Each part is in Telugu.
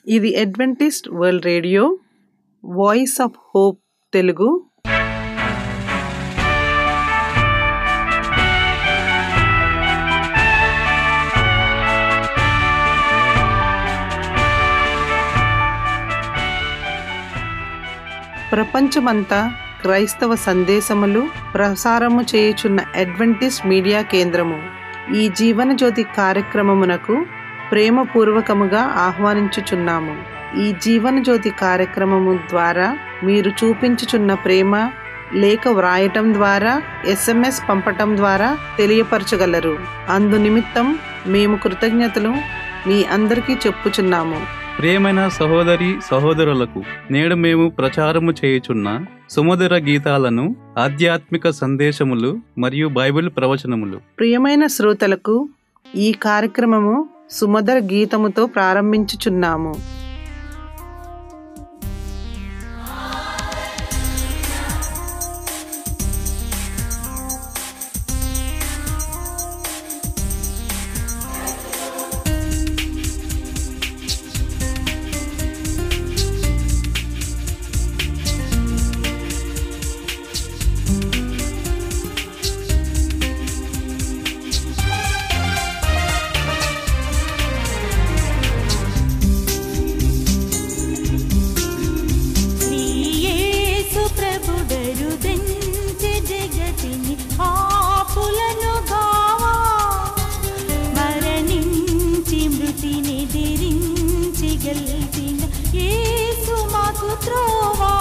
ఇది Adventist World Radio Voice of Hope Telugu ప్రపంచమంతా క్రైస్తవ సందేశములు ప్రసారము చేయుచున్న అడ్వెంటిస్ట్ మీడియా కేంద్రము ఈ జీవన జ్యోతి కార్యక్రమమునకు ప్రేమపూర్వకముగా ఆహ్వానించుచున్నాము ఈ జీవన జ్యోతి కార్యక్రమము ద్వారా మీరు చూపించుచున్న ప్రేమ లేఖ వ్రాయటం ద్వారా ఎస్ఎంఎస్ పంపటం ద్వారా తెలియపరచగలరు అందు నిమిత్తం మేము కృతజ్ఞతలు మీ అందరికీ చెప్పుచున్నాము ప్రియమైన సహోదరి సహోదరులకు నేడు మేము ప్రచారము చేయుచున్న సుమధుర గీతాలను ఆధ్యాత్మిక సందేశములు మరియు బైబిల్ ప్రవచనములు ప్రియమైన శ్రోతలకు ఈ కార్యక్రమము సుమధుర గీతముతో ప్రారంభించుచున్నాము యేసు ప్రభుడరు దంచె జగతిని పాపులను గావా మరణించి మృతిని దిరించి గెలిచిన యేసు మాకు త్రోవా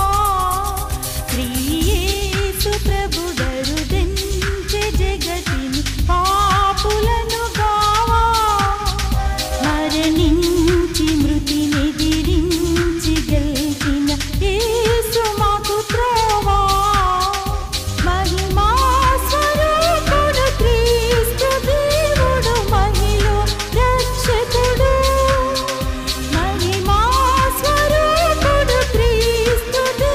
యేసు ప్రభుడరు దంచె జగతిని పాపులను గావా మరణించి మృతిని దిరించి గెలిచిన యేసు మాకు త్రోవా మహిమా స్వరూపుడు క్రీస్తు దేవుడు మహిలో రక్షకుడు మహిమా స్వరూపుడు క్రీస్తు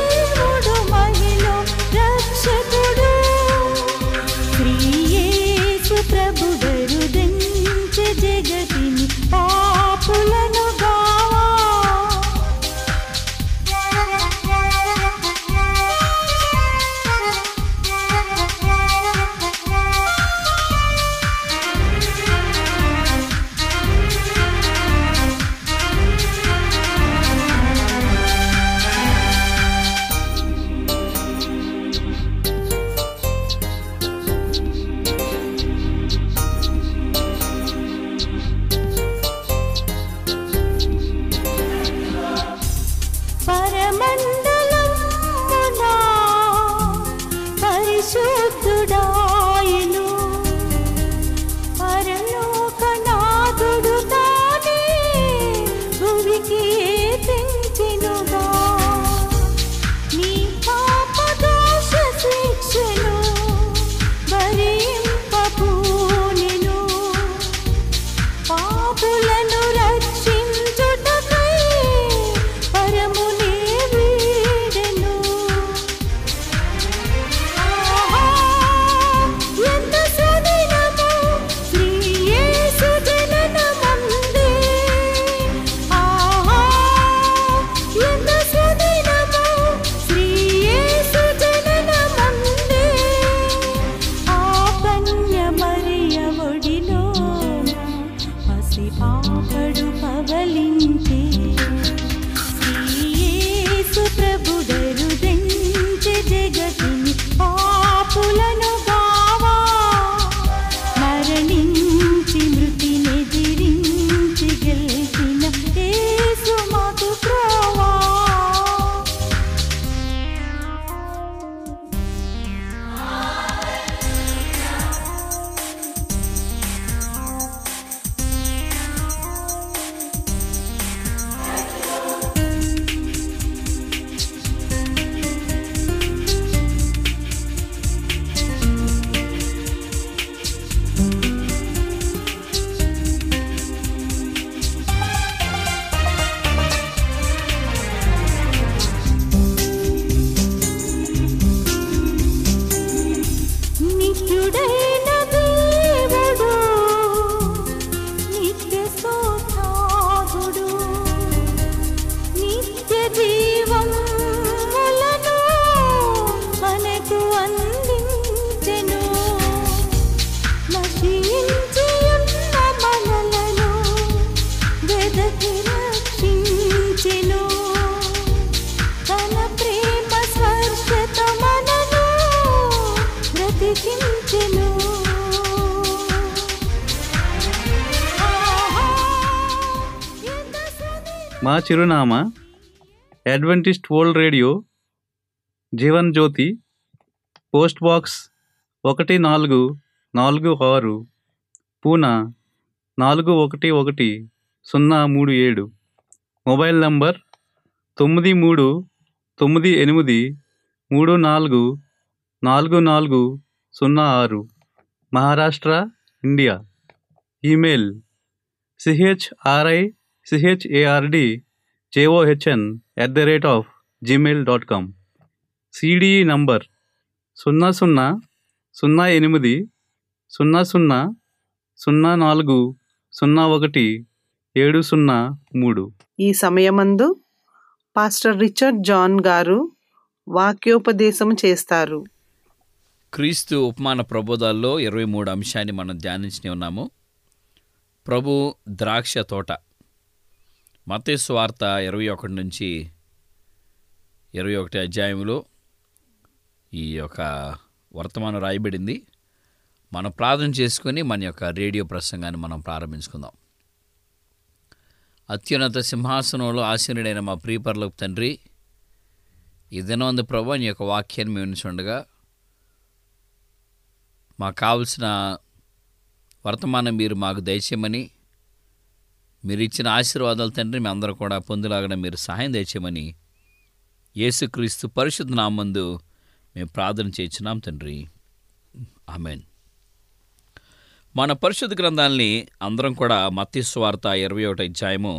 బ్రతికించెను తన ప్రేమ స్పర్శతో మనను బ్రతికించెను ఆహా, ఎంత సమయం మా చిరునామా Adventist World Radio Jeevan Jyoti post box ఒకటి నాలుగు నాలుగు ఆరు పూనా నాలుగు ఒకటి ఒకటి సున్నా మూడు ఏడు మొబైల్ నంబర్ తొమ్మిది మూడు తొమ్మిది ఎనిమిది మూడు నాలుగు నాలుగు నాలుగు సున్నా ఆరు Maharashtra India email C H R I C H A R D J O H N at the rate of Gmail dot com C D E number సున్నా సున్నా సున్నా ఎనిమిది సున్నా సున్నా సున్నా నాలుగు సున్నా ఒకటి ఏడు సున్నా మూడు ఈ సమయమందు పాస్టర్ రిచర్డ్ జాన్ గారు వాక్యోపదేశం చేస్తారు క్రీస్తు ఉపమాన ప్రబోధాల్లో ఇరవై మూడు అంశాన్ని మనం ధ్యానించి ఉన్నాము ప్రభు ద్రాక్ష తోట మతేసు వార్త ఇరవై ఒకటి నుంచి ఇరవై ఒకటి అధ్యాయంలో ఈ యొక్క వర్తమానం రాయబడింది మనం ప్రార్థన చేసుకొని మన యొక్క రేడియో ప్రసంగాన్ని మనం ప్రారంభించుకుందాం అత్యున్నత సింహాసనంలో ఆసీనుడైన మా ప్రియపరలోకి తండ్రి ఈ దినవందు ప్రభు నీ యొక్క వాక్యాన్ని మేము వినుచుండగా మాకు కావలసిన వర్తమానం మీరు మాకు దయచేయమని మీరు ఇచ్చిన ఆశీర్వాదాలు తండ్రి మేము అందరూ కూడా పొందులాగడ మీరు సహాయం దయచేయమని యేసుక్రీస్తు పరిశుద్ధ నామందు మేము ప్రార్థన చేయించున్నాం తండ్రి ఆమెన్ మన పరిశుద్ధ గ్రంథాలని అందరం కూడా మత్స్సు వార్త ఇరవై ఒకటి అధ్యాయము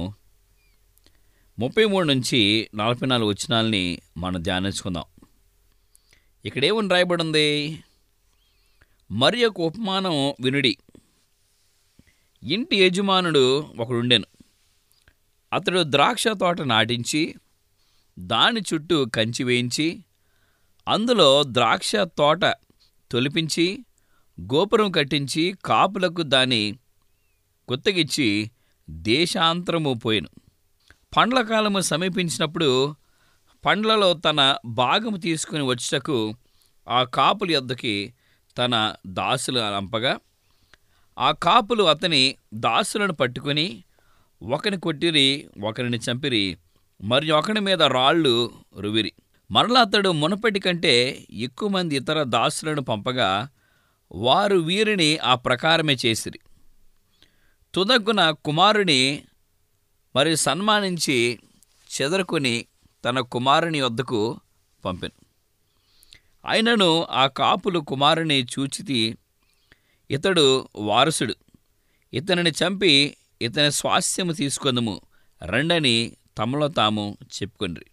ముప్పై మూడు నుంచి నలభై నాలుగు వచ్చినాలని మనం ధ్యానించుకుందాం ఇక్కడ ఏమని రాయబడి ఉంది మరి ఒక ఉపమానం వినుడి ఇంటి యజమానుడు ఒకడుండెను అతడు ద్రాక్ష తోట నాటించి దాని చుట్టూ కంచి వేయించి అందులో ద్రాక్ష తోట తొలిపించి గోపురం కట్టించి కాపులకు దాని గుత్తగిచ్చి దేశాంతరము పోయెను పండ్ల కాలము సమీపించినప్పుడు పండ్లలో తన భాగము తీసుకుని వచ్చుటకు ఆ కాపుల యొద్దకి తన దాసులు అంపగా ఆ కాపులు అతని దాసులను పట్టుకుని ఒకని కొట్టిరి ఒకరిని చంపిరి మరి ఒకని మీద రాళ్ళు రువిరి మరలా అతడు మునపటి కంటే ఎక్కువ మంది ఇతర దాసులను పంపగా వారు వీరిని ఆ ప్రకారమే చేసిరి తుదగ్గున కుమారుని మరి సన్మానించి చెదరుకొని తన కుమారుని వద్దకు పంపెను అయినను ఆ కాపులు కుమారుని చూచితి ఇతడు వారసుడు ఇతనిని చంపి ఇతని స్వాస్థ్యము తీసుకొందుము రండని తమలో తాము చెప్పుకొనిరి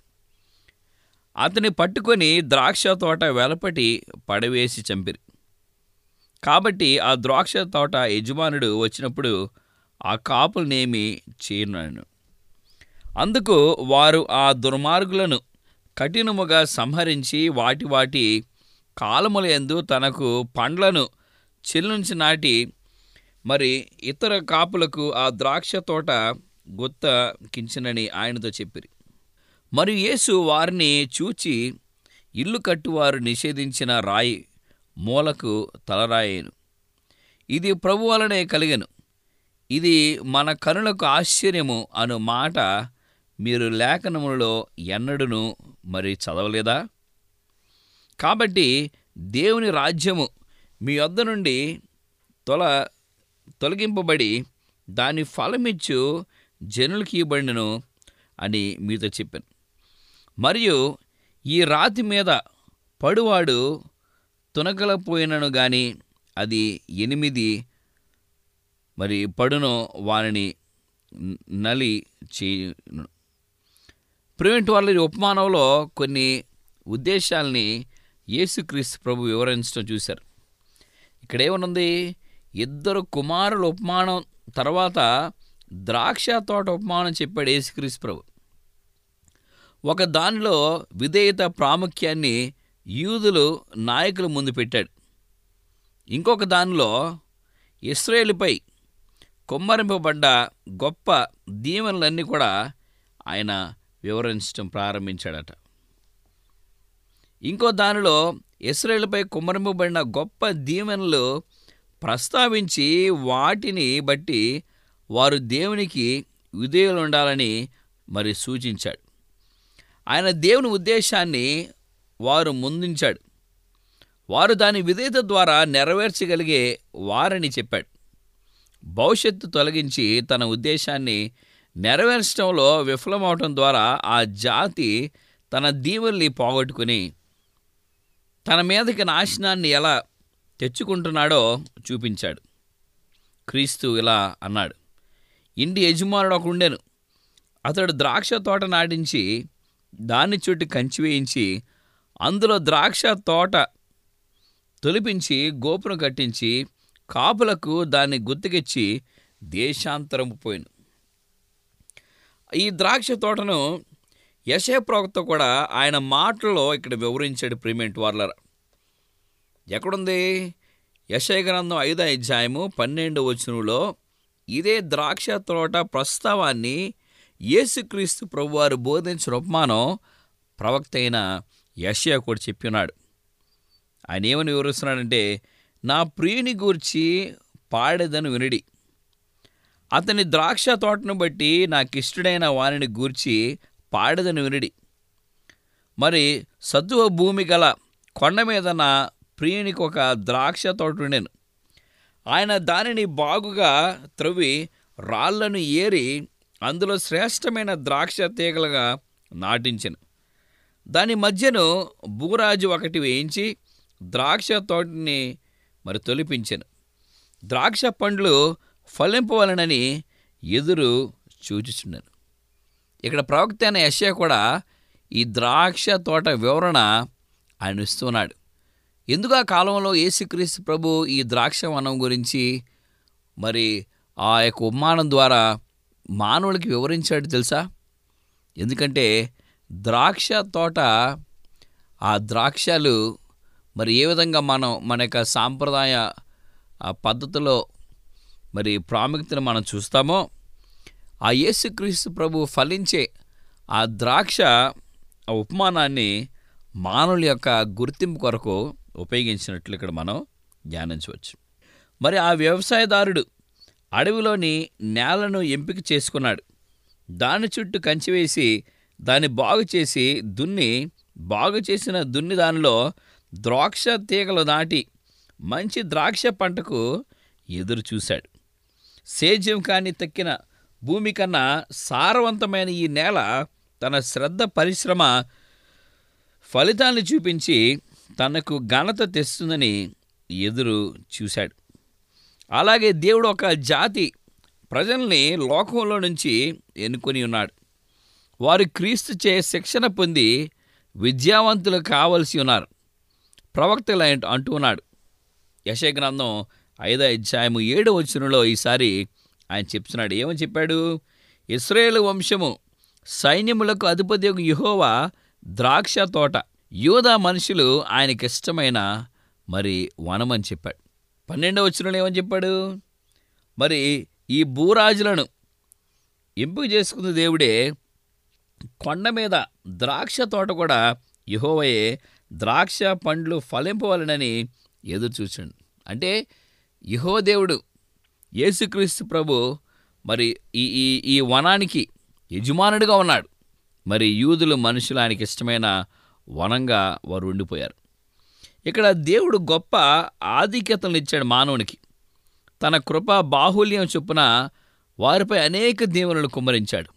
అతని పట్టుకొని ద్రాక్ష తోట వెలపటి పడవేసి చంపిరి కాబట్టి ఆ ద్రాక్ష తోట యజమానుడు వచ్చినప్పుడు ఆ కాపులనేమి చేయను అందుకు వారు ఆ దుర్మార్గులను కఠినముగా సంహరించి వాటి వాటి కాలముల యందు తనకు పండ్లను చెల్లించి నాటి మరి ఇతర కాపులకు ఆ ద్రాక్ష తోట గుత్త కించనని ఆయనతో చెప్పిరి మరియు యేసు వారిని చూచి ఇల్లు కట్టువారు నిషేధించిన రాయి మూలకు తలరాయేను ఇది ప్రభు వలనే కలిగెను ఇది మన కనులకు ఆశ్చర్యము అను మాట మీరు లేఖనములలో ఎన్నడూను మరి చదవలేదా కాబట్టి దేవుని రాజ్యము మీ వద్ద నుండి తొల తొలగింపబడి దాని ఫలమిచ్చు జనులకి ఇవ్వబడినను అని మీతో చెప్పాను మరియు ఈ రాతి మీద పడువాడు తునకలపోయినను గాని అది ఎనిమిది మరి పడును వారిని న- నలి చేయును ప్రివెంట్ వాళ్ళ ఈ ఉపమానంలో కొన్ని ఉద్దేశాల్ని యేసుక్రీస్తు ప్రభు వివరించడం చూశారు ఇక్కడ ఏమనుంది ఇద్దరు కుమారుల ఉపమానం తర్వాత ద్రాక్ష తోట ఉపమానం చెప్పాడు యేసుక్రీస్తు ప్రభు ఒక దానిలో విధేయత ప్రాముఖ్యాన్ని యూదులు నాయకుల ముందు పెట్టాడు ఇంకొక దానిలో ఇస్రాయేలుపై కుమ్మరింపబడ్డ గొప్ప దీవెనలన్నీ కూడా ఆయన వివరించడం ప్రారంభించాడట ఇంకో దానిలో ఇస్రాయేల్పై కుమ్మరింపబడిన గొప్ప దీవెనలు ప్రస్తావించి వాటిని బట్టి వారు దేవునికి విధేయులు ఉండాలని మరి సూచించాడు ఆయన దేవుని ఉద్దేశాన్ని వారు ముందుంచాడు వారు దాని విధేయత ద్వారా నెరవేర్చగలిగే వారని చెప్పాడు భవిష్యత్తు తొలగించి తన ఉద్దేశాన్ని నెరవేర్చడంలో విఫలమవటం ద్వారా ఆ జాతి తన దీవుల్ని పోగొట్టుకుని తన మీదకి నాశనాన్ని ఎలా తెచ్చుకుంటున్నాడో చూపించాడు క్రీస్తు ఇలా అన్నాడు ఇంటి యజమానుడు ఒక ఉండెను అతడు ద్రాక్ష తోట నాటించి దాని చుట్టూ కంచి వేయించి అందులో ద్రాక్ష తోట తొలిపించి గోపురం కట్టించి కాపులకు దాన్ని గుర్తుకిచ్చి దేశాంతరం పోయిను ఈ ద్రాక్ష తోటను యశయ ప్రవక్త కూడా ఆయన మాటల్లో ఇక్కడ వివరించాడు ప్రిమెంట్ వార్లర్ ఎక్కడుంది యశయ గ్రంథం ఐదో అధ్యాయము పన్నెండు వచనంలో ఇదే ద్రాక్ష తోట ప్రస్తావాన్ని యేసుక్రీస్తు ప్రభువారు బోధించిన ఉపమానం ప్రవక్త అయిన యశయ కూడా చెప్పినాడు ఆయన ఏమని వివరిస్తున్నాడంటే నా ప్రియుని గూర్చి పాడేదను వినడి అతని ద్రాక్ష తోటను బట్టి నాకిష్టుడైన వారిని గూర్చి పాడేదను వినడి మరి సత్తువ భూమి గల కొండ మీద నా ప్రియునికి ఒక ద్రాక్ష తోట ఉండెను ఆయన దానిని బాగుగా త్రవ్వి రాళ్లను ఏరి అందులో శ్రేష్టమైన ద్రాక్ష తీగలుగా నాటించెను దాని మధ్యను భూరాజు ఒకటి వేయించి ద్రాక్ష తోటని మరి తొలిపించెను ద్రాక్ష పండ్లు ఫలింపవలనని ఎదురు చూచుచున్నాను ఇక్కడ ప్రవక్త అయిన యశ్యా కూడా ఈ ద్రాక్ష తోట వివరణ ఆయన ఇస్తున్నాడు ఎందుకు ఆ కాలంలో యేసుక్రీస్తు ప్రభు ఈ ద్రాక్ష వనం గురించి మరి ఆ యొక్క ఉపమానం ద్వారా మానవులకి వివరించాడు తెలుసా ఎందుకంటే ద్రాక్ష తోట ఆ ద్రాక్షలు మరి ఏ విధంగా మనం మన యొక్క సాంప్రదాయ ఆ పద్ధతిలో మరి ప్రాముఖ్యతను మనం చూస్తామో ఆ యేసుక్రీస్తు ప్రభు ఫలించే ఆ ద్రాక్ష ఆ ఉపమానాన్ని మానవుల యొక్క గుర్తింపు కొరకు ఉపయోగించినట్లు ఇక్కడ మనం ధ్యానించవచ్చు మరి ఆ వ్యవసాయదారుడు అడవిలోని నేలను ఎంపిక చేసుకున్నాడు దాని చుట్టూ కంచి వేసి దాన్ని బాగు చేసి దున్ని బాగు చేసిన దున్ని దానిలో ద్రాక్ష తీగలు నాటి మంచి ద్రాక్ష పంటకు ఎదురు చూశాడు సేద్యం కాని తక్కిన భూమి కన్నా సారవంతమైన ఈ నేల తన శ్రద్ధ పరిశ్రమ ఫలితాన్ని చూపించి తనకు ఘనత తెస్తుందని ఎదురు చూశాడు అలాగే దేవుడు ఒక జాతి ప్రజల్ని లోకంలో నుంచి ఎన్నుకొని ఉన్నాడు వారు క్రీస్తు చే శిక్షణ పొంది విద్యావంతులు కావలసి ఉన్నారు ప్రవక్తలు అంట- అంటూ ఉన్నాడు యశయ గ్రంథం ఐదో అధ్యాయము ఏడు వచనంలో ఈసారి ఆయన చెప్తున్నాడు ఏమని చెప్పాడు ఇస్రాయేల్ వంశము సైన్యములకు అధిపతి యహోవా ద్రాక్ష తోట యూదా మనుషులు ఆయనకిష్టమైన మరి వనమని చెప్పాడు పన్నెండవ వచనంలో ఏమని చెప్పాడు మరి ఈ భూరాజులను ఎంపిక చేసుకున్న దేవుడే కొండ మీద ద్రాక్ష తోట కూడా యహోవయే ద్రాక్ష పండ్లు ఫలింపవలనని ఎదురు చూచాడు అంటే యహో దేవుడు యేసుక్రీస్తు ప్రభు మరి ఈ ఈ ఈ వనానికి యజమానుడిగా ఉన్నాడు మరి యూదులు మనుషులు ఆయనకి ఇష్టమైన వనంగా వారు ఉండిపోయారు ఇక్కడ దేవుడు గొప్ప ఆధిక్యతలను ఇచ్చాడు మానవునికి తన కృప బాహుల్యం చొప్పున వారిపై అనేక దేవులను కుమ్మరించాడు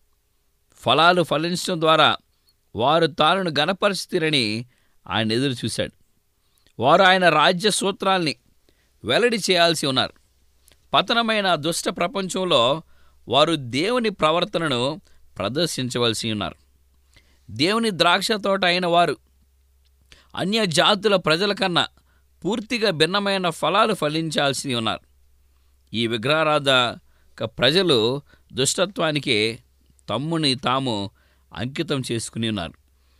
ఫలాలు ఫలించడం ద్వారా వారు తాను గణపరిస్థితిరని ఆయన ఎదురు చూశాడు వారు ఆయన రాజ్య సూత్రాల్ని వెల్లడి చేయాల్సి ఉన్నారు పతనమైన దుష్ట ప్రపంచంలో వారు దేవుని ప్రవర్తనను ప్రదర్శించవలసి ఉన్నారు దేవుని ద్రాక్ష తోట అయిన వారు అన్య జాతుల ప్రజల కన్నా పూర్తిగా భిన్నమైన ఫలాలు ఫలించాల్సి ఉన్నారు ఈ విగ్రహారాధక ప్రజలు దుష్టత్వానికి తమ్ముని తాము అంకితం చేసుకుని ఉన్నారు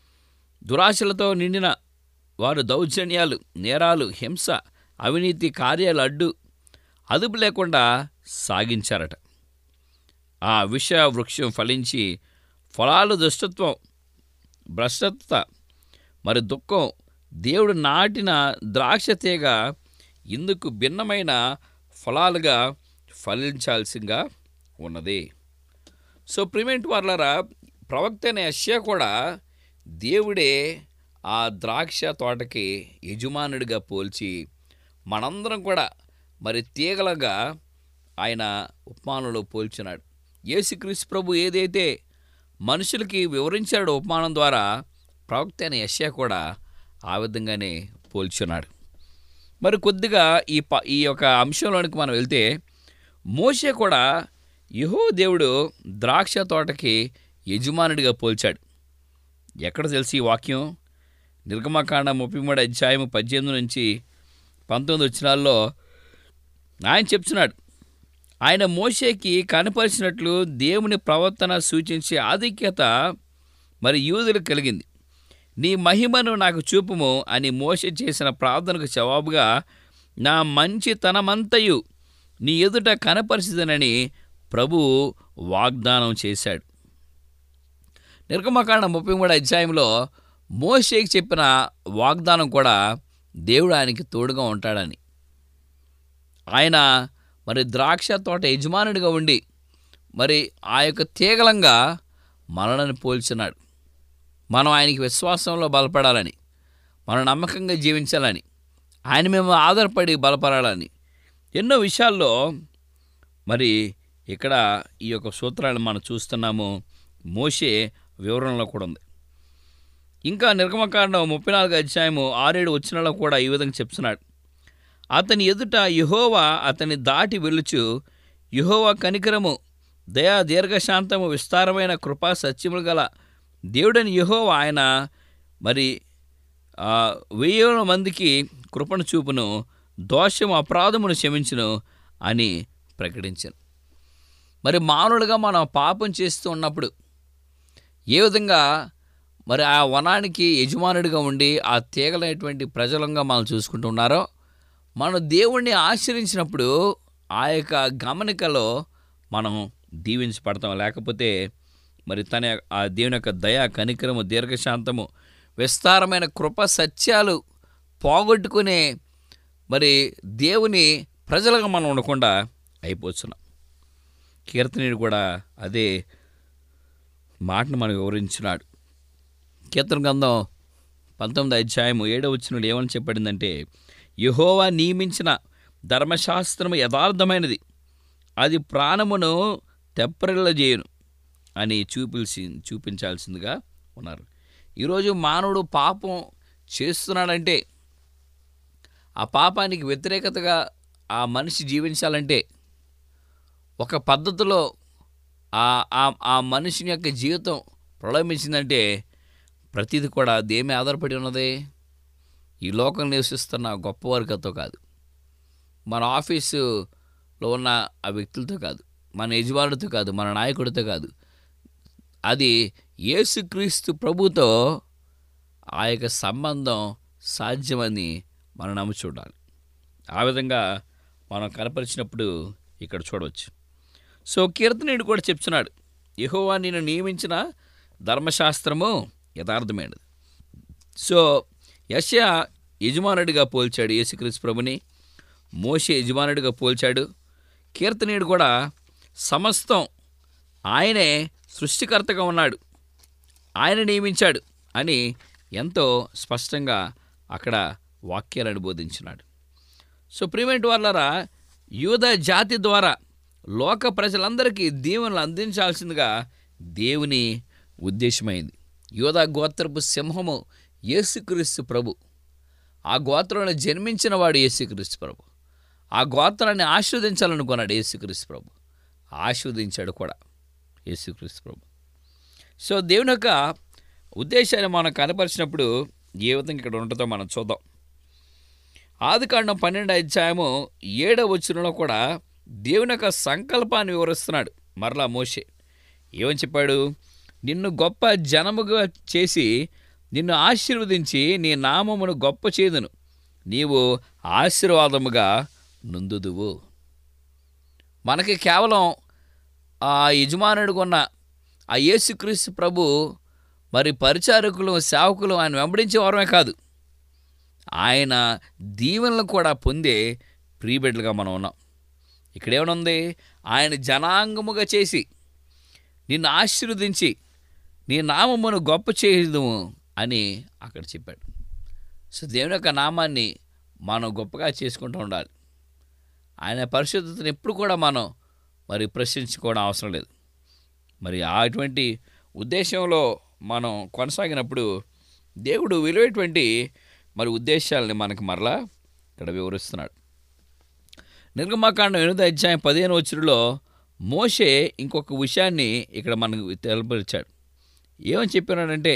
దురాశలతో నిండిన వారు దౌర్జన్యాలు నేరాలు హింస అవినీతి కార్యాలు అడ్డు అదుపు లేకుండా సాగించారట ఆ విష వృక్షం ఫలించి ఫలాలు దుష్టత్వం భ్రష్టత మరి దుఃఖం దేవుడు నాటిన ద్రాక్ష తీగ ఇందుకు భిన్నమైన ఫలాలుగా ఫలించాల్సిందిగా ఉన్నది సో ప్రిమెంట్ వాళ్ళరా ప్రవక్త అయిన యశ్యా కూడా దేవుడే ఆ ద్రాక్ష తోటకి యజమానుడిగా పోల్చి మనందరం కూడా మరి తీగలుగా ఆయన ఉపమానంలో పోల్చున్నాడు యేసుక్రీస్తు ప్రభు ఏదైతే మనుషులకి వివరించాడో ఉపమానం ద్వారా ప్రవక్త అయిన యశ్యా కూడా ఆ విధంగానే పోల్చున్నాడు మరి కొద్దిగా ఈ ప ఈ యొక్క అంశంలోనికి మనం వెళ్తే మోషే కూడా యహో దేవుడు ద్రాక్ష తోటకి యజమానుడిగా పోల్చాడు ఎక్కడ తెలిసి ఈ వాక్యం నిర్గమకాండ ముప్పై మూడు అధ్యాయం పద్దెనిమిది నుంచి పంతొమ్మిది వచ్చినాల్లో ఆయన చెప్తున్నాడు ఆయన మోషేకి కనపరిచినట్లు దేవుని ప్రవర్తన సూచించే ఆధిక్యత మరి యూదులకు కలిగింది నీ మహిమను నాకు చూపుము అని మోషే చేసిన ప్రార్థనకు జవాబుగా నా మంచితనమంతయు నీ ఎదుట కనపరిచిదనని ప్రభువు వాగ్దానం చేశాడు నిర్గమకాండ ముప్పై మూడు అధ్యాయంలో మోషేకి చెప్పిన వాగ్దానం కూడా దేవుడు ఆయనకి తోడుగా ఉంటాడని ఆయన మరి ద్రాక్ష తోట యజమానుడిగా ఉండి మరి ఆ యొక్క తీగలంగా మనలను పోల్చున్నాడు మనం ఆయనకి విశ్వాసంలో బలపడాలని మనం నమ్మకంగా జీవించాలని ఆయన మేము ఆధారపడి బలపడాలని ఎన్నో విషయాల్లో మరి ఇక్కడ ఈ యొక్క సూత్రాలను మనం చూస్తున్నాము మోషే వివరణలో కూడా ఉంది ఇంకా నిర్గమకాండం ముప్పై నాలుగు అధ్యాయము ఆరేడు వచ్చినలో కూడా ఈ విధంగా చెప్తున్నాడు అతని ఎదుట యహోవా అతని దాటి వెలుచు యహోవా కనికరము దయా దీర్ఘశాంతము విస్తారమైన కృపా సత్యములు గల దేవుడని యహోవా ఆయన మరి ఆ, వెయ్యేల మందికి కృపను చూపును దోషము అపరాధమును క్షమించును అని ప్రకటించాను మరి మానవులుగా మనం పాపం చేస్తూ ఉన్నప్పుడు ఏ విధంగా మరి ఆ వనానికి యజమానుడిగా ఉండి ఆ తీగలైనటువంటి ప్రజలంగా మనం చూసుకుంటున్నారో మనం దేవుణ్ణి ఆశ్రయించినప్పుడు ఆ యొక్క గమనికలో మనం దీవించబడతాం లేకపోతే మరి తన యొక్క- ఆ దేవుని యొక్క దయ కనికరము దీర్ఘశాంతము విస్తారమైన కృప సత్యాలు పోగొట్టుకునే మరి దేవుని ప్రజలుగా మనం ఉండకుండా అయిపోతున్నాం కీర్తనీయుడు కూడా అదే మాటను మనకు వివరించినాడు కీర్తన గ్రంథం పంతొమ్మిది అధ్యాయము ఏడవ వచ్చినప్పుడు ఏమని చెప్పబడిందంటే యహోవా నియమించిన ధర్మశాస్త్రము యథార్థమైనది అది ప్రాణమును తెప్పరిల్లజేయును అని చూపిల్సి చూపించాల్సిందిగా ఉన్నారు ఈరోజు మానవుడు పాపం చేస్తున్నాడంటే ఆ పాపానికి వ్యతిరేకతగా ఆ మనిషి జీవించాలంటే ఒక పద్ధతిలో ఆ ఆ- ఆ మనిషిని యొక్క జీవితం ప్రళమించిందంటే ప్రతిది కూడా దేమి ఆధారపడి ఉన్నది ఈ లోకం నివసిస్తున్న గొప్పవారికతో కాదు మన ఆఫీసులో ఉన్న ఆ వ్యక్తులతో కాదు మన యజమానుడితో కాదు మన నాయకుడితో కాదు అది యేసుక్రీస్తు ప్రభుతో ఆ యొక్క సంబంధం సాధ్యమని మనం నమ్మి చూడాలి ఆ విధంగా మనం కనపరిచినప్పుడు ఇక్కడ చూడవచ్చు సో కీర్తనీయుడు కూడా చెప్తున్నాడు యెహోవా నేను నియమించిన ధర్మశాస్త్రము యథార్థమైనది సో యశ యజమానుడిగా పోల్చాడు యేసుక్రీస్తు ప్రభుని మోషే యజమానుడిగా పోల్చాడు కీర్తనీయుడు కూడా సమస్తం ఆయనే సృష్టికర్తగా ఉన్నాడు ఆయన నియమించాడు అని ఎంతో స్పష్టంగా అక్కడ వాక్యాలను బోధించినాడు సో ప్రిమెంట్ వాళ్ళరా యూద జాతి ద్వారా లోక ప్రజలందరికీ దీవెనలు అందించాల్సిందిగా దేవుని ఉద్దేశమైంది యోధ గోత్రపు సింహము యేసుక్రీస్తు ప్రభు ఆ గోత్రంలో జన్మించిన వాడు యేసుక్రీస్తు ప్రభు ఆ గోత్రాన్ని ఆస్వాదించాలనుకున్నాడు యేసుక్రీస్తు ప్రభు ఆస్వాదించాడు కూడా యేసుక్రీస్తు ప్రభు సో దేవుని యొక్క ఉద్దేశాన్ని మనం కనపరిచినప్పుడు ఏ విధంగా ఇక్కడ ఉంటుందో మనం చూద్దాం ఆదికాండం పన్నెండు అధ్యాయము ఏడవ వచనంలో కూడా దేవుని యొక్క సంకల్పాన్ని వివరిస్తున్నాడు మరలా మోషే ఏమని చెప్పాడు నిన్ను గొప్ప జనముగా చేసి నిన్ను ఆశీర్వదించి నీ నామమును గొప్ప చేదును నీవు ఆశీర్వాదముగా నుందుదువు మనకి కేవలం ఆ యజమానుడికి ఉన్న ఆ యేసుక్రీస్తు ప్రభు మరి పరిచారకులు సేవకులు ఆయన వెంబడించే వారమే కాదు ఆయన దీవెనలు కూడా పొందే ప్రీబిడ్లుగా మనం ఉన్నాం ఇక్కడ ఏమనుంది ఆయన జనాంగముగా చేసి నిన్ను ఆశీర్వదించి నీ నామమును గొప్ప చేయదుము అని అక్కడ చెప్పాడు సో దేవుని యొక్క నామాన్ని మనం గొప్పగా చేసుకుంటూ ఉండాలి ఆయన పరిశుద్ధతను ఎప్పుడు కూడా మనం మరి ప్రశ్నించుకోవడం అవసరం లేదు మరి అటువంటి ఉద్దేశంలో మనం కొనసాగినప్పుడు దేవుడు విలువైనటువంటి మరి ఉద్దేశాలని మనకు మరలా ఇక్కడ వివరిస్తున్నాడు నిర్గమాకాండం ఎనిమిది అధ్యాయం పదిహేను వచ్చులో మోషే ఇంకొక విషయాన్ని ఇక్కడ మనకు తెలపరిచాడు ఏమని చెప్పినాడంటే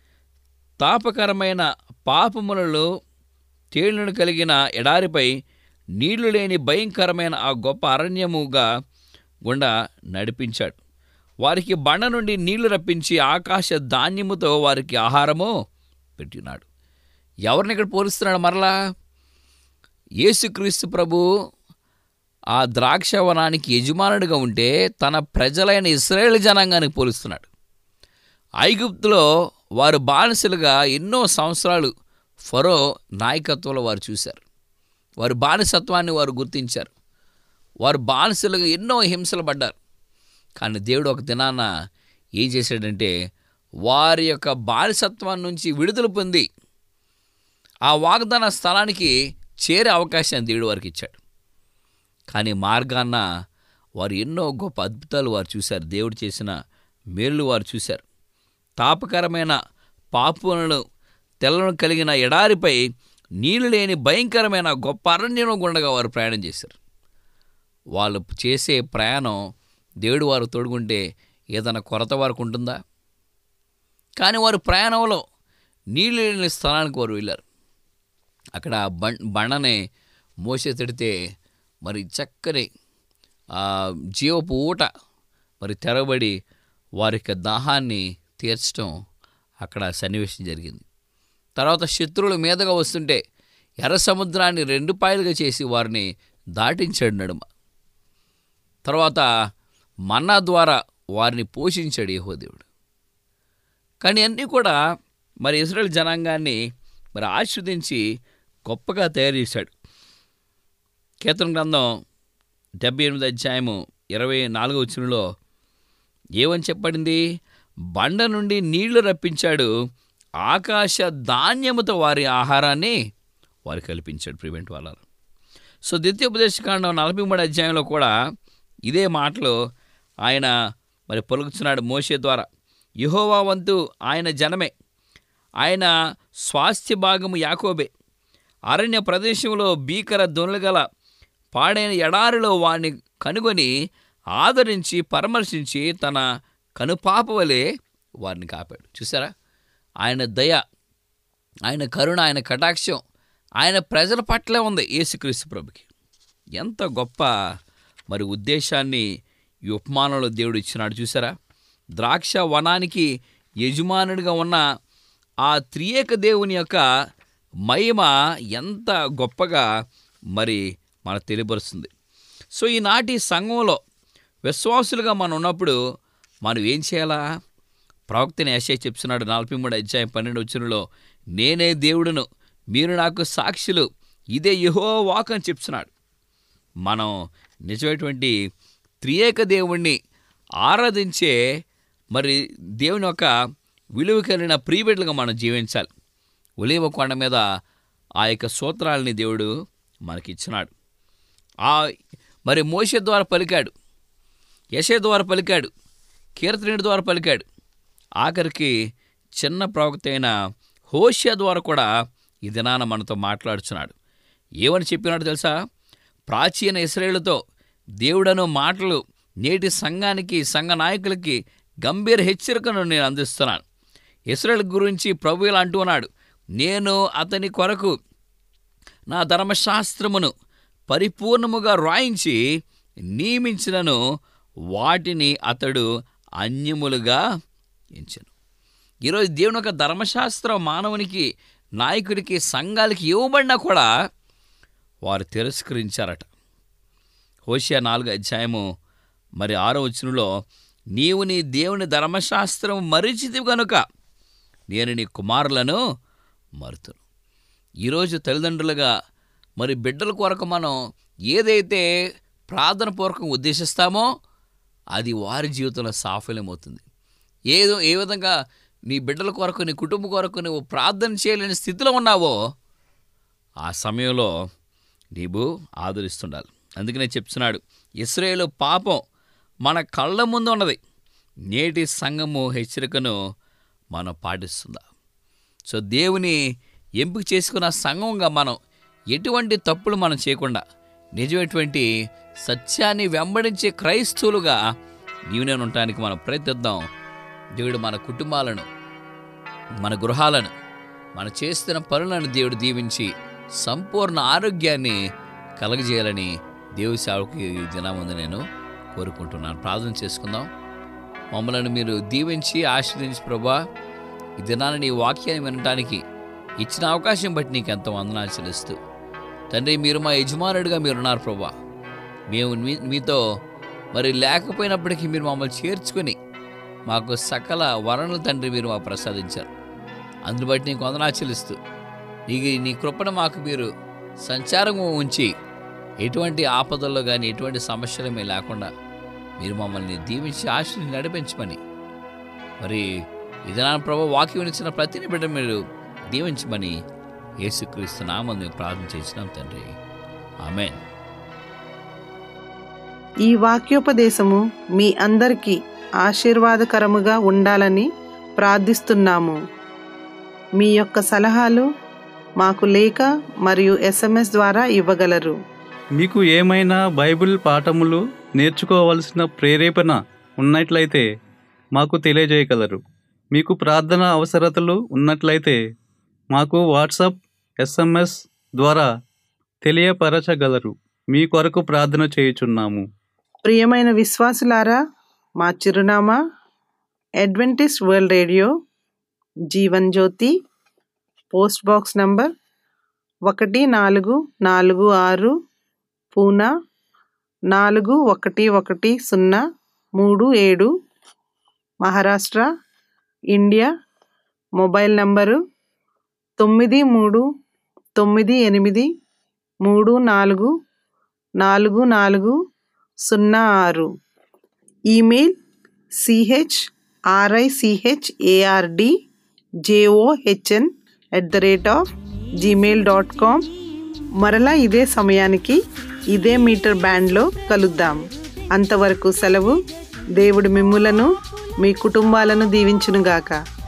తాపకరమైన పాపములలో తేళ్లను కలిగిన ఎడారిపై నీళ్లు లేని భయంకరమైన ఆ గొప్ప అరణ్యముగా గుండా నడిపించాడు వారికి బండ నుండి నీళ్లు రప్పించి ఆకాశ ధాన్యముతో వారికి ఆహారము పెట్టినాడు ఎవరిని ఇక్కడ పోలుస్తున్నాడు మరలా యేసుక్రీస్తు ప్రభు ఆ ద్రాక్షవనానికి యజమానుడిగా ఉంటే తన ప్రజలైన ఇస్రాయేల్ జనాంగానికి పోలుస్తున్నాడు ఐగుప్తులో వారు బానిసలుగా ఎన్నో సంవత్సరాలు ఫరో నాయకత్వంలో వారు చూశారు వారి బానిసత్వాన్ని వారు గుర్తించారు వారు బానిసలుగా ఎన్నో హింసలు పడ్డారు కానీ దేవుడు ఒక దినాన ఏం చేశాడంటే వారి యొక్క బానిసత్వం నుంచి విడుదల పొంది ఆ వాగ్దాన స్థలానికి చేరే అవకాశాన్ని దేవుడు వారికి ఇచ్చాడు కానీ మార్గాన్న వారు ఎన్నో గొప్ప అద్భుతాలు వారు చూశారు దేవుడు చేసిన మేళ్ళు వారు చూశారు తాపకరమైన పాపులను తెల్లను కలిగిన ఎడారిపై నీళ్లు లేని భయంకరమైన గొప్ప అరణ్యం గుండగా వారు ప్రయాణం చేశారు వాళ్ళు చేసే ప్రయాణం దేవుడు వారు తోడుకుంటే ఏదైనా కొరత వారికి ఉంటుందా కానీ వారు ప్రయాణంలో నీళ్ళు లేని స్థలానికి వారు వెళ్ళారు అక్కడ బం బండనే మోసే తిడితే మరి చక్కని ఆ జీవపు ఊట మరి తెరబడి వారి యొక్క దాహాన్ని తీర్చడం అక్కడ సన్నివేశం జరిగింది తర్వాత శత్రువుల మీదగా వస్తుంటే ఎర్ర సముద్రాన్ని రెండు పాయలుగా చేసి వారిని దాటించాడు నడుమ తర్వాత మన్నా ద్వారా వారిని పోషించాడు యెహోదేవుడు కానీ అన్నీ కూడా మరి ఇస్రాయల్ జనాంగాన్ని మరి ఆస్వాదించి గొప్పగా తయారు చేశాడు కీర్తన గ్రంథం డెబ్బై ఎనిమిది అధ్యాయము ఇరవై నాలుగో వచ్చినలో ఏమని చెప్పబడింది బండ నుండి నీళ్లు రప్పించాడు ఆకాశ ధాన్యముతో వారి ఆహారాన్ని వారు కల్పించాడు ప్రివెంట్ వాళ్ళ సో ద్వితీయోపదేశకాండం నలభై మూడు అధ్యాయంలో కూడా ఇదే మాటలు ఆయన మరి పలుకుతున్నాడు మోషే ద్వారా యహోవా వంతు ఆయన జనమే ఆయన స్వాస్థ్య భాగము యాకోబే అరణ్య ప్రదేశంలో భీకర ధ్వనులు గల పాడైన ఎడారిలో వాణ్ణి కనుగొని ఆదరించి పరామర్శించి తన కనుపాప వలె వారిని కాపాడు చూసారా ఆయన దయ ఆయన కరుణ ఆయన కటాక్షం ఆయన ప్రజల పట్లే ఉంది యేసుక్రీస్తు ప్రభుకి ఎంత గొప్ప మరి ఉద్దేశాన్ని ఈ ఉపమానంలో దేవుడు ఇచ్చినాడు చూసారా ద్రాక్ష వనానికి యజమానుడిగా ఉన్న ఆ త్రియేక దేవుని యొక్క మహిమ ఎంత గొప్పగా మరి మనకు తెలియపరుస్తుంది సో ఈనాటి సంఘంలో విశ్వాసులుగా మనం ఉన్నప్పుడు మనం ఏం చేయాలా ప్రవక్తని యశే చెప్తున్నాడు నలభై మూడు అధ్యాయం పన్నెండు వచ్చినలో నేనే దేవుడును మీరు నాకు సాక్షులు ఇదే యహో వాక్ అని చెప్తున్నాడు మనం నిజమైనటువంటి త్రియేక దేవుణ్ణి ఆరాధించే మరి దేవుని యొక్క విలువ కలిగిన ప్రియబిడ్డలుగా మనం జీవించాలి ఒలివ కొండ మీద ఆ యొక్క సూత్రాలని దేవుడు మనకిచ్చినాడు ఆ మరి మోషే ద్వారా పలికాడు యశే ద్వారా పలికాడు కీర్తనుడి ద్వారా పలికాడు ఆఖరికి చిన్న ప్రవక్త అయిన హోషియా ద్వారా కూడా ఈ దినాన మనతో మాట్లాడుచున్నాడు ఏమని చెప్పినాడు తెలుసా ప్రాచీన ఇస్రాయేలుతో దేవుడను మాటలు నేటి సంఘానికి సంఘ నాయకులకి గంభీర హెచ్చరికను నేను అందిస్తున్నాను ఇస్రాయేల్ గురించి ప్రభు ఇలా అంటున్నాడు నేను అతని కొరకు నా ధర్మశాస్త్రమును పరిపూర్ణముగా రాయించి నియమించినను వాటిని అతడు అన్యములుగా ఎంచను ఈరోజు దేవుని యొక్క ధర్మశాస్త్రం మానవునికి నాయకుడికి సంఘాలకి ఇవ్వబడినా కూడా వారు తిరస్కరించారట హోషియా నాలుగు అధ్యాయము మరి ఆరో వచనంలో నీవు నీ దేవుని ధర్మశాస్త్రం మరిచితివి గనుక నేను నీ కుమారులను మరుతును ఈరోజు తల్లిదండ్రులుగా మరి బిడ్డల కొరకు మనం ఏదైతే ప్రార్థన పూర్వకం ఉద్దేశిస్తామో అది వారి జీవితంలో సాఫల్యమవుతుంది ఏదో ఏ విధంగా నీ బిడ్డల కొరకు నీ కుటుంబం కొరకు నువ్వు ప్రార్థన చేయలేని స్థితిలో ఉన్నావో ఆ సమయంలో నీవు ఆదరిస్తుండాలి అందుకనే చెప్తున్నాడు ఇస్రాయేలు పాపం మన కళ్ళ ముందు ఉన్నది నేటి సంఘము హెచ్చరికను మనం పాటిస్తుందా సో దేవుని ఎంపిక చేసుకున్న సంఘంగా మనం ఎటువంటి తప్పులు మనం చేయకుండా నిజమైనటువంటి సత్యాన్ని వెంబడించే క్రైస్తవులుగా నీవునే ఉండటానికి మనం ప్రయత్నిద్దాం దేవుడు మన కుటుంబాలను మన గృహాలను మన చేస్తున్న పనులను దేవుడు దీవించి సంపూర్ణ ఆరోగ్యాన్ని కలగజేయాలని దేవు సేవకు ఈ దినముందు నేను కోరుకుంటున్నాను ప్రార్థన చేసుకుందాం మమ్మల్ని మీరు దీవించి ఆశీర్వదించి ప్రభా ఈ దినాన్ని నీ వాక్యాన్ని వినడానికి ఇచ్చిన అవకాశం బట్టి నీకు ఎంతో వందనాలు చెల్లిస్తూ తండ్రి మీరు మా యజమానుడిగా మీరున్నారు ప్రభా మేము మీ మీతో మరి లేకపోయినప్పటికీ మీరు మమ్మల్ని చేర్చుకొని మాకు సకల వరణలు తండ్రి మీరు మాకు ప్రసాదించారు అందుని బట్టి నీకు వందనాలు చెల్లిస్తూ నీకు నీ కృపను మాకు మీరు సంచారం ఉంచి ఎటువంటి ఆపదల్లో కానీ ఎటువంటి సమస్యలు మేము లేకుండా మీరు మమ్మల్ని దీవించి ఆశని నడిపించమని మరి ఇదనా ప్రభు వాక్యం ఇచ్చిన ప్రతిని బిడ్డ మీరు దీవించమని యేసుక్రీస్తు నామం మేము ప్రార్థన చేసినాం తండ్రి ఆమెన్ ఈ వాక్యోపదేశము మీ అందరికీ ఆశీర్వాదకరముగా ఉండాలని ప్రార్థిస్తున్నాము మీ యొక్క సలహాలు మాకు లేఖ మరియు ఎస్ఎంఎస్ ద్వారా ఇవ్వగలరు మీకు ఏమైనా బైబిల్ పాఠములు నేర్చుకోవలసిన ప్రేరేపణ ఉన్నట్లయితే మాకు తెలియజేయగలరు మీకు ప్రార్థన అవసరతలు ఉన్నట్లయితే మాకు వాట్సాప్ ఎస్ఎంఎస్ ద్వారా తెలియపరచగలరు మీ కొరకు ప్రార్థన చేయుచున్నాము ప్రియమైన విశ్వాసులారా మా చిరునామా Adventist World Radio Jeevan Jyoti post box number ఒకటి నాలుగు నాలుగు ఆరు పూనా నాలుగు ఒకటి ఒకటి సున్నా మూడు ఏడు మహారాష్ట్ర ఇండియా మొబైల్ నంబరు తొమ్మిది మూడు తొమ్మిది ఎనిమిది మూడు నాలుగు నాలుగు నాలుగు సున్నా ఆరు email C H R I C H A R D J O H N at the rate of Gmail dot com మరలా ఇదే సమయానికి ఇదే మీటర్ బ్యాండ్లో కలుద్దాం అంతవరకు సెలవు దేవుడు మిమ్ములను మీ కుటుంబాలను దీవించునుగాక